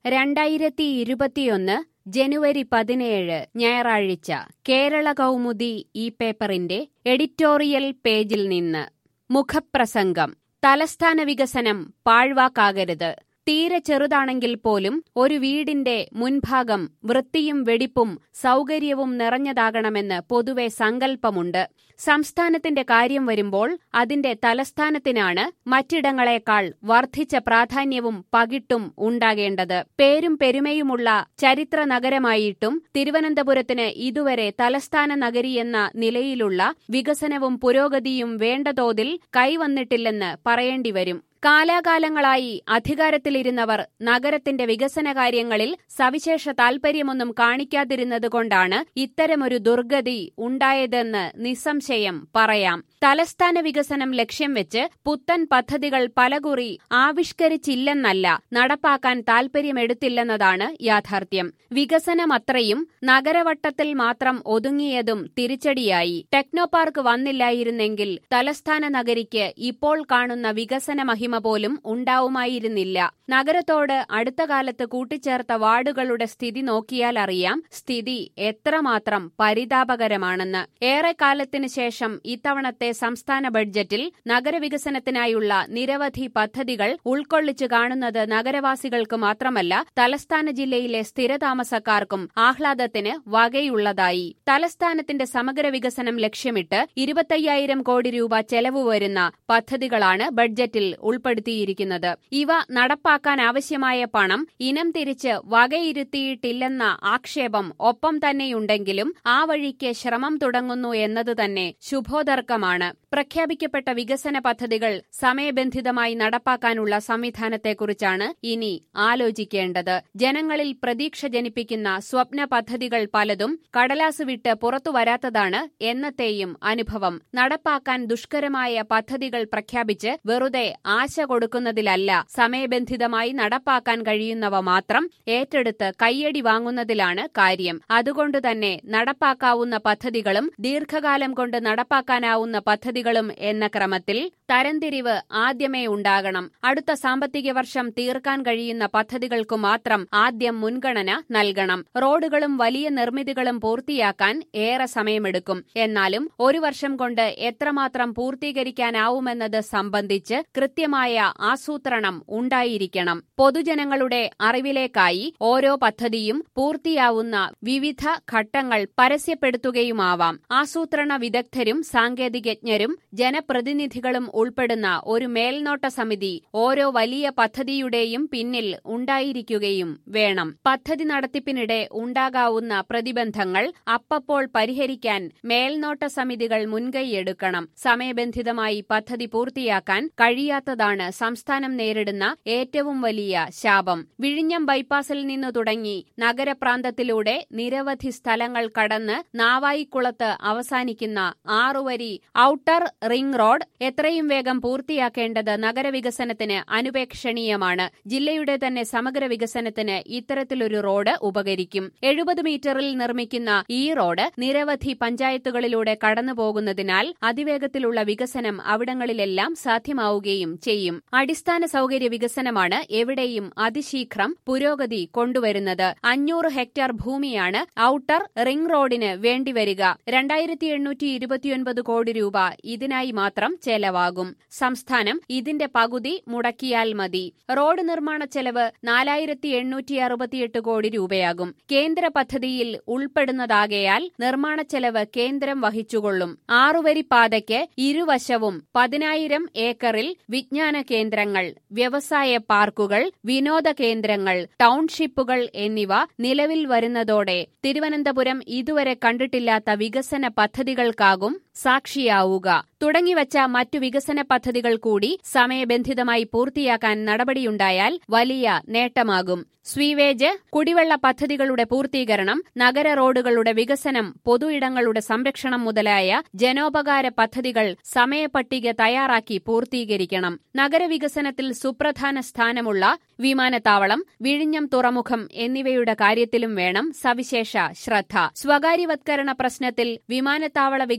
രണ്ടായിരത്തി ഇരുപത്തിയൊന്ന് ജനുവരി പതിനേഴ് ഞായറാഴ്ച കേരള കൗമുദി ഈ പേപ്പറിന്റെ എഡിറ്റോറിയൽ പേജിൽ നിന്ന് മുഖപ്രസംഗം തലസ്ഥാന വികസനം പാഴ്വാക്കാകരുത് തീരെ ചെറുതാണെങ്കിൽ പോലും ഒരു വീടിന്റെ മുൻഭാഗം വൃത്തിയും വെടിപ്പും സൗകര്യവും നിറഞ്ഞതാകണമെന്ന് പൊതുവെ സങ്കല്പമുണ്ട് സംസ്ഥാനത്തിന്റെ കാര്യം വരുമ്പോൾ അതിന്റെ തലസ്ഥാനത്തിനാണ് മറ്റിടങ്ങളെക്കാൾ വർദ്ധിച്ച പ്രാധാന്യവും പകിട്ടും ഉണ്ടാകേണ്ടത് പേരും പെരുമയുമുള്ള ചരിത്ര നഗരമായിട്ടും തിരുവനന്തപുരത്തിന് ഇതുവരെ തലസ്ഥാന നഗരി എന്ന നിലയിലുള്ള വികസനവും പുരോഗതിയും വേണ്ട തോതിൽ കൈവന്നിട്ടില്ലെന്ന് പറയേണ്ടിവരും കാലാകാലങ്ങളായി അധികാരത്തിലിരുന്നവർ നഗരത്തിന്റെ വികസന കാര്യങ്ങളിൽ സവിശേഷ താൽപര്യമൊന്നും കാണിക്കാതിരുന്നതുകൊണ്ടാണ് ഇത്തരമൊരു ദുർഗതി ഉണ്ടായതെന്ന് നിസ്സംശയം പറയാം തലസ്ഥാന വികസനം ലക്ഷ്യം വെച്ച് പുത്തൻ പദ്ധതികൾ പലകുറി ആവിഷ്കരിച്ചില്ലെന്നല്ല നടപ്പാക്കാൻ താൽപര്യമെടുത്തില്ലെന്നതാണ് യാഥാർത്ഥ്യം വികസനമത്രയും നഗരവട്ടത്തിൽ മാത്രം ഒതുങ്ങിയതും തിരിച്ചടിയായി ടെക്നോ പാർക്ക് വന്നില്ലായിരുന്നെങ്കിൽ തലസ്ഥാന നഗരിക്ക് ഇപ്പോൾ കാണുന്ന വികസന മഹിമ പോലും ഉണ്ടാവുമായിരുന്നില്ല നഗരത്തോട് അടുത്ത കാലത്ത് കൂട്ടിച്ചേർത്ത വാർഡുകളുടെ സ്ഥിതി നോക്കിയാൽ അറിയാം സ്ഥിതി എത്രമാത്രം പരിതാപകരമാണെന്ന് ഏറെക്കാലത്തിനു ശേഷം ഇത്തവണത്തെ സംസ്ഥാന ബഡ്ജറ്റിൽ നഗരവികസനത്തിനായുള്ള നിരവധി പദ്ധതികൾ ഉൾക്കൊള്ളിച്ചു കാണുന്നത് നഗരവാസികൾക്ക് മാത്രമല്ല തലസ്ഥാന ജില്ലയിലെ സ്ഥിരതാമസക്കാർക്കും ആഹ്ലാദത്തിന് വകയുള്ളതായി തലസ്ഥാനത്തിന്റെ സമഗ്ര വികസനം ലക്ഷ്യമിട്ട് ഇരുപത്തയ്യായിരം കോടി രൂപ ചെലവ് വരുന്ന പദ്ധതികളാണ് ബഡ്ജറ്റിൽ ഉൾപ്പെടുത്തിയിരിക്കുന്നത് ഇവ നടപ്പാക്കാൻ ആവശ്യമായ പണം ഇനം തിരിച്ച് വകയിരുത്തിയിട്ടില്ലെന്ന ആക്ഷേപം ഒപ്പം തന്നെയുണ്ടെങ്കിലും ആ വഴിക്ക് ശ്രമം തുടങ്ങുന്നു എന്നത് തന്നെ ശുഭോദർക്കമാണ് പ്രഖ്യാപിക്കപ്പെട്ട വികസന പദ്ധതികൾ സമയബന്ധിതമായി നടപ്പാക്കാനുള്ള സംവിധാനത്തെക്കുറിച്ചാണ് ഇനി ആലോചിക്കേണ്ടത് ജനങ്ങളിൽ പ്രതീക്ഷ ജനിപ്പിക്കുന്ന സ്വപ്ന പദ്ധതികൾ പലതും കടലാസ് വിട്ട് പുറത്തുവരാത്തതാണ് എന്നത്തെയും അനുഭവം നടപ്പാക്കാൻ ദുഷ്കരമായ പദ്ധതികൾ പ്രഖ്യാപിച്ച് വെറുതെ ആശ കൊടുക്കുന്നതിലല്ല സമയബന്ധിതമായി നടപ്പാക്കാൻ കഴിയുന്നവ മാത്രം ഏറ്റെടുത്ത് കയ്യടി വാങ്ങുന്നതിലാണ് കാര്യം അതുകൊണ്ടുതന്നെ നടപ്പാക്കാവുന്ന പദ്ധതികളും ദീർഘകാലം കൊണ്ട് നടപ്പാക്കാനാവുന്ന പദ്ധതികളും എന്ന ക്രമത്തിൽ തരംതിരിവ് ആദ്യമേ ഉണ്ടാകണം അടുത്ത സാമ്പത്തിക വർഷം തീർക്കാൻ കഴിയുന്ന പദ്ധതികൾക്കു മാത്രം ആദ്യം മുൻഗണന നൽകണം റോഡുകളും വലിയ നിർമ്മിതികളും പൂർത്തിയാക്കാൻ ഏറെ സമയമെടുക്കും എന്നാലും ഒരു വർഷം കൊണ്ട് എത്രമാത്രം പൂർത്തീകരിക്കാനാവുമെന്നത് സംബന്ധിച്ച് കൃത്യമായ ആസൂത്രണം ഉണ്ടായിരിക്കണം പൊതുജനങ്ങളുടെ അറിവിലേക്കായി ഓരോ പദ്ധതിയും പൂർത്തിയാവുന്ന വിവിധ ഘട്ടങ്ങൾ പരസ്യപ്പെടുത്തുകയുമാവാം ആസൂത്രണ വിദഗ്ധരും സാങ്കേതികജ്ഞരും ജനപ്രതിനിധികളും ഉൾപ്പെടുന്ന ഒരു മേൽനോട്ട സമിതി ഓരോ വലിയ പദ്ധതിയുടെയും പിന്നിൽ ഉണ്ടായിരിക്കുകയും വേണം പദ്ധതി നടത്തിപ്പിനിടെ ഉണ്ടാകാവുന്ന പ്രതിബന്ധങ്ങൾ അപ്പപ്പോൾ പരിഹരിക്കാൻ മേൽനോട്ട സമിതികൾ മുൻകൈയെടുക്കണം സമയബന്ധിതമായി പദ്ധതി പൂർത്തിയാക്കാൻ കഴിയാത്തതാണ് സംസ്ഥാനം നേരിടുന്ന ഏറ്റവും വലിയ ശാപം വിഴിഞ്ഞം ബൈപ്പാസിൽ നിന്നു തുടങ്ങി നഗരപ്രാന്തത്തിലൂടെ നിരവധി സ്ഥലങ്ങൾ കടന്ന് നാവായിക്കുളത്ത് അവസാനിക്കുന്ന ആറുവരി ഔട്ടർ റിംഗ് റോഡ് എത്രയും വേഗം പൂർത്തിയാക്കേണ്ടത് നഗരവികസനത്തിന് അനുപേക്ഷണീയമാണ് ജില്ലയുടെ തന്നെ സമഗ്ര വികസനത്തിന് ഇത്തരത്തിലൊരു റോഡ് ഉപകരിക്കും എഴുപത് മീറ്ററിൽ നിർമ്മിക്കുന്ന ഈ റോഡ് നിരവധി പഞ്ചായത്തുകളിലൂടെ കടന്നുപോകുന്നതിനാൽ അതിവേഗത്തിലുള്ള വികസനം അവിടങ്ങളിലെല്ലാം സാധ്യമാവുകയും ചെയ്യും അടിസ്ഥാന സൗകര്യ വികസനമാണ് എവിടെയും അതിശീഘ്രം പുരോഗതി കൊണ്ടുവരുന്നത് അഞ്ഞൂറ് ഹെക്ടർ ഭൂമിയാണ് ഔട്ടർ റിംഗ് റോഡിന് വേണ്ടിവരിക രണ്ടായിരത്തി എണ്ണൂറ്റി ഇരുപത്തിയൊൻപത് കോടി രൂപ ഇതിനായി മാത്രം ചെലവാകും സംസ്ഥാനം ഇതിന്റെ പകുതി മുടക്കിയാൽ മതി റോഡ് നിർമ്മാണ ചെലവ് നാലായിരത്തി എണ്ണൂറ്റി അറുപത്തിയെട്ട് കോടി രൂപയാകും കേന്ദ്ര പദ്ധതിയിൽ ഉൾപ്പെടുന്നതാകയാൽ നിർമ്മാണ ചെലവ് കേന്ദ്രം വഹിച്ചുകൊള്ളും ആറുവരി പാതയ്ക്ക് ഇരുവശവും പതിനായിരം ഏക്കറിൽ വിജ്ഞാന കേന്ദ്രങ്ങൾ വ്യവസായ പാർക്കുകൾ വിനോദ കേന്ദ്രങ്ങൾ ടൗൺഷിപ്പുകൾ എന്നിവ നിലവിൽ വരുന്നതോടെ തിരുവനന്തപുരം ഇതുവരെ കണ്ടിട്ടില്ലാത്ത വികസന പദ്ധതികൾക്കാകും സാക്ഷിയാവുക തുടങ്ങിവച്ച മറ്റു വികസന പദ്ധതികൾ കൂടി സമയബന്ധിതമായി പൂർത്തിയാക്കാൻ നടപടിയുണ്ടായാൽ വലിയ നേട്ടമാകും സ്വീവേജ് കുടിവെള്ള പദ്ധതികളുടെ പൂർത്തീകരണം നഗര റോഡുകളുടെ വികസനം പൊതുയിടങ്ങളുടെ സംരക്ഷണം മുതലായ ജനോപകാര പദ്ധതികൾ സമയപട്ടിക തയ്യാറാക്കി പൂർത്തീകരിക്കണം നഗരവികസനത്തിൽ സുപ്രധാന സ്ഥാനമുള്ള വിമാനത്താവളം വിഴിഞ്ഞം തുറമുഖം എന്നിവയുടെ കാര്യത്തിലും വേണം സവിശേഷ ശ്രദ്ധ സ്വകാര്യവത്കരണ പ്രശ്നത്തിൽ വിമാനത്താവള വികസനം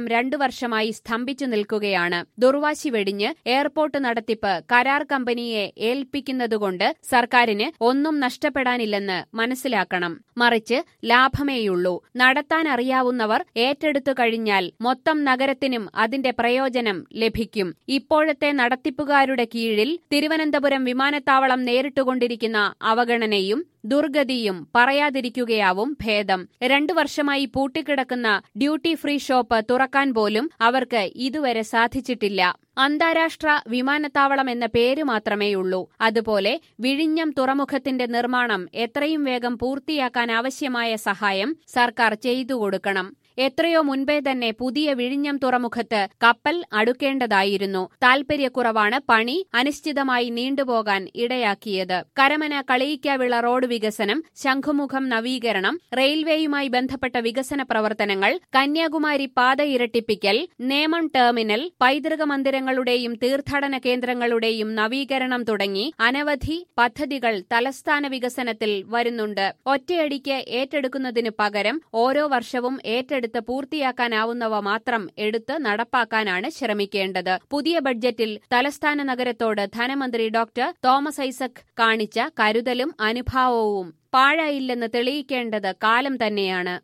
രണ്ടു വർഷമായി സ്തംഭിച്ചു നിൽക്കുകയാണ് ദുർവാശി വെടിഞ്ഞ് എയർപോർട്ട് നടത്തിപ്പ് കരാർ കമ്പനിയെ ഏൽപ്പിക്കുന്നതുകൊണ്ട് സർക്കാരിന് ഒന്നും നഷ്ടപ്പെടാനില്ലെന്ന് മനസ്സിലാക്കണം മറിച്ച് ലാഭമേയുള്ളൂ നടത്താൻ അറിയാവുന്നവർ ഏറ്റെടുത്തു കഴിഞ്ഞാൽ മൊത്തം നഗരത്തിനും അതിന്റെ പ്രയോജനം ലഭിക്കും ഇപ്പോഴത്തെ നടത്തിപ്പുകാരുടെ കീഴിൽ തിരുവനന്തപുരം വിമാനത്താവളം നേരിട്ടുകൊണ്ടിരിക്കുന്ന അവഗണനയും ദുർഗതിയും പറയാതിരിക്കുകയാവും ഭേദം രണ്ടു വർഷമായി പൂട്ടിക്കിടക്കുന്ന ഡ്യൂട്ടി ഫ്രീ ഷോപ്പ് തുറക്കാൻ പോലും അവർക്ക് ഇതുവരെ സാധിച്ചിട്ടില്ല അന്താരാഷ്ട്ര വിമാനത്താവളം എന്ന പേര് മാത്രമേയുള്ളൂ അതുപോലെ വിഴിഞ്ഞം തുറമുഖത്തിന്റെ നിർമ്മാണം എത്രയും വേഗം പൂർത്തിയാക്കാൻ ആവശ്യമായ സഹായം സർക്കാർ ചെയ്തു കൊടുക്കണം എത്രയോ മുൻപേ തന്നെ പുതിയ വിഴിഞ്ഞം തുറമുഖത്ത് കപ്പൽ അടുക്കേണ്ടതായിരുന്നു താൽപര്യക്കുറവാണ് പണി അനിശ്ചിതമായി നീണ്ടുപോകാൻ ഇടയാക്കിയത് കരമന കളയിക്കാവിള റോഡ് വികസനം ശംഖുമുഖം നവീകരണം റെയിൽവേയുമായി ബന്ധപ്പെട്ട വികസന പ്രവർത്തനങ്ങൾ കന്യാകുമാരി പാത ഇരട്ടിപ്പിക്കൽ നേമം ടെർമിനൽ പൈതൃക മന്ദിരങ്ങളുടെയും തീർത്ഥാടന കേന്ദ്രങ്ങളുടെയും നവീകരണം തുടങ്ങി അനവധി പദ്ധതികൾ തലസ്ഥാന വികസനത്തിൽ വരുന്നുണ്ട് ഒറ്റയടിക്ക് ഏറ്റെടുക്കുന്നതിനു പകരം ഓരോ വർഷവും ഏറ്റെടുത്ത് പൂർത്തിയാക്കാനാവുന്നവ മാത്രം എടുത്ത് നടപ്പാക്കാനാണ് ശ്രമിക്കേണ്ടത് പുതിയ ബഡ്ജറ്റിൽ തലസ്ഥാന നഗരത്തോട് ധനമന്ത്രി ഡോക്ടർ തോമസ് ഐസക് കാണിച്ച കരുതലും അനുഭാവവും പാഴായില്ലെന്ന് തെളിയിക്കേണ്ടത് കാലം തന്നെയാണ്